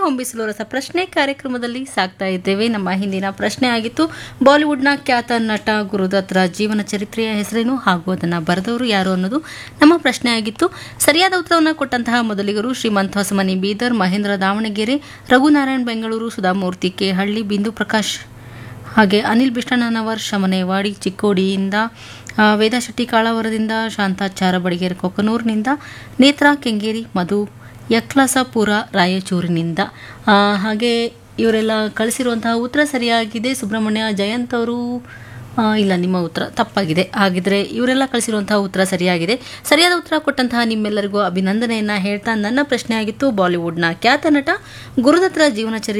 ಹೊಂಬಿಸಲು ರಸ ಪ್ರಶ್ನೆ ಕಾರ್ಯಕ್ರಮದಲ್ಲಿ ಸಾಕ್ತಾ ಇದ್ದೇವೆ ನಮ್ಮ ಹಿಂದಿನ ಪ್ರಶ್ನೆ ಆಗಿತ್ತು ಬಾಲಿವುಡ್ನ ಖ್ಯಾತ ನಟ ಗುರುದತ್ರ ಜೀವನ ಚರಿತ್ರೆಯ ಹೆಸರೇನು ಹಾಗೂ ಅದನ್ನು ಬರೆದವರು ಯಾರು ಅನ್ನೋದು ನಮ್ಮ ಪ್ರಶ್ನೆ ಆಗಿತ್ತು ಸರಿಯಾದ ಉತ್ತರವನ್ನು ಕೊಟ್ಟಂತಹ ಮೊದಲಿಗರು ಶ್ರೀಮಂತ ಹೊಸಮನಿ ಬೀದರ್ ಮಹೇಂದ್ರ ದಾವಣಗೆರೆ ರಘುನಾರಾಯಣ್ ಬೆಂಗಳೂರು ಸುಧಾಮೂರ್ತಿ ಕೆ ಹಳ್ಳಿ ಬಿಂದು ಪ್ರಕಾಶ್ ಹಾಗೆ ಅನಿಲ್ ಬಿಷ್ಟಣ್ಣನವರ್ ಶಮನೇವಾಡಿ ಚಿಕ್ಕೋಡಿಯಿಂದ ಆ, ವೇದ ಶೆಟ್ಟಿ ಕಾಳವರದಿಂದ ಶಾಂತಾಚಾರ ಬಡಿಗೇರಿ ಕೊಕ್ಕನೂರಿನಿಂದ ನೇತ್ರಾ ಕೆಂಗೇರಿ ಮಧು ಯಕ್ಲಸಪುರ ರಾಯಚೂರಿನಿಂದ ಆ, ಹಾಗೆ ಇವರೆಲ್ಲ ಕಳಿಸಿರುವಂತಹ ಉತ್ತರ ಸರಿಯಾಗಿದೆ ಸುಬ್ರಹ್ಮಣ್ಯ ಜಯಂತ್ ಅವರು ಆ, ಇಲ್ಲ ನಿಮ್ಮ ಉತ್ತರ ತಪ್ಪಾಗಿದೆ ಹಾಗಿದ್ರೆ ಇವರೆಲ್ಲ ಕಳಿಸಿರುವಂತಹ ಉತ್ತರ ಸರಿಯಾಗಿದೆ ಸರಿಯಾದ ಉತ್ತರ ಕೊಟ್ಟಂತಹ ನಿಮ್ಮೆಲ್ಲರಿಗೂ ಅಭಿನಂದನೆಯನ್ನ ಹೇಳ್ತಾ ನನ್ನ ಪ್ರಶ್ನೆ ಆಗಿತ್ತು ಬಾಲಿವುಡ್ನ ಖ್ಯಾತ ನಟ ಗುರುದತ್ರ ಜೀವನ ಚರಿತ್ರೆ